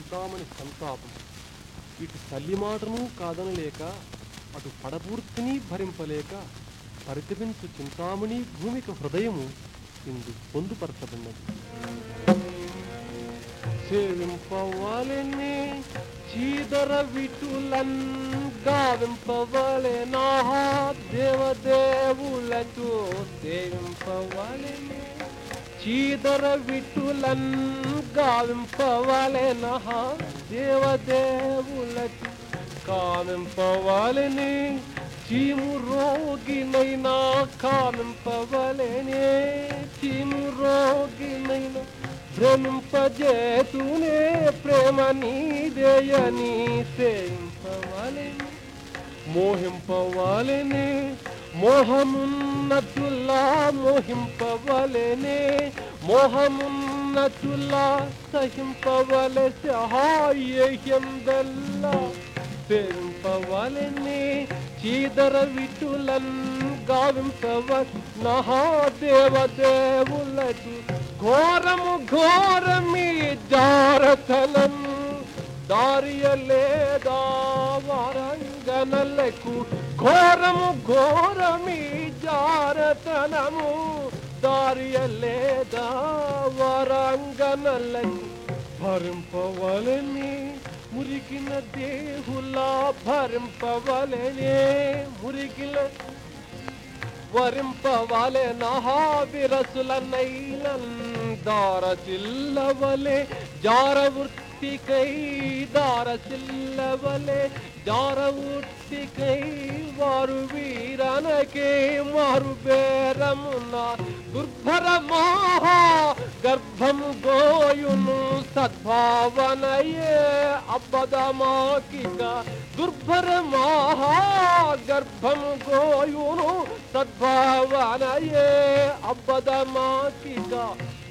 చూద్దామని సంతాపం ఇటు తల్లి మాటను కాదనలేక అటు పడపూర్తిని భరింపలేక పరితపించు చింతామణి భూమిక హృదయము ఇందు పొందుపరచబడినది సేవింపవాలని చీదర విటులన్ గావింపవలే నా దేవదేవులతో సేవింపవాలని చీదర విటులన్ గావింపవలే నా దేవదేవులతో కావింపవాలని చీము రోగినైనా కావింపవలేనే చీము రోగినైనా భ్రమింపజేతూనే ప్రేమ నీదేయని సేవింపవాలని మోహింపవాలని మోహమున్నతుల్లా మోహింపవలెనే మోహమున్నతుల్లా సహింపవలె సహాయందల్లా సేవింపవలెనే చీదర విటులన్ గావింపవ మహాదేవదేవులకు ఘోరము ఘోరమి జారతనం దారియలేదా వారంగనలకు ఘోరము ఘోరమి జారతనము దారియలేదా వారంగనలకు భరింపవలని మురికిన దేహులా భరింపవలనే మురికిన వరింపవలె నహావిరసుల నైలన్ దార చిల్లవలె జార వృత్తికై దార చిల్లవలె జార వృత్తికై వారు వీరనకే మారు బేరమున దుర్భర మహా గర్భము గోయును సద్భావనయే అబ్బదమాకిక దుర్భర మహా గర్భము గోయును సద్భావనయే అబ్బదమాకిక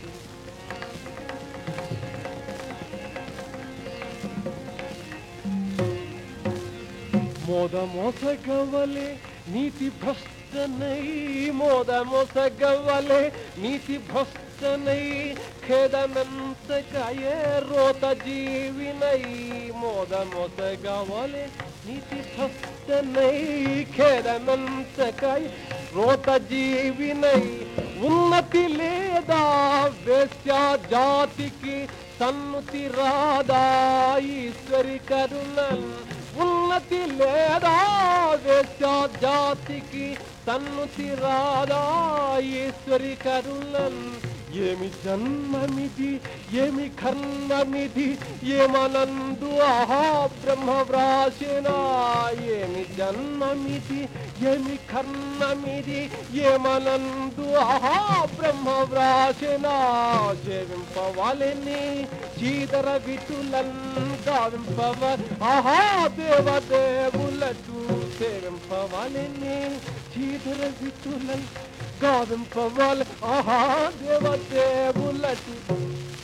మోద మోసగవలే నీతి భ్రష్టనై మోద మోసగవలే నీతి భ్రష్టనై ఖేదమెంతకయే రోత జీవినై మోద మోసగవలే నీతి భ్రష్టనై ఖేదమెంతకై రోత జీవినై ఉన్నతి లేదా వేశ్యా జాతికి సన్నుతి రాదా ఈశ్వరి కరుణన్ ఉన్నతి లేదా వేశ్యా జాతికి సన్నుతి రాదా ఈశ్వరి కరుణన్ ఏమి జన్మమిది ఏమి కర్మమిది ఏమనందు ఆహా బ్రహ్మ వ్రాసిన ఏమి జన్మమిది ఏమి కర్మమిది ఏమనందు ఆహా బ్రహ్మ వ్రాసిన సేవింపవాలని చీదర విటులన్ గావింపవ ఆహా దేవదేవులటు సేవింపవాలని చీదర విటులన్ గావింపవాలి ఆహా దేవదేవులటు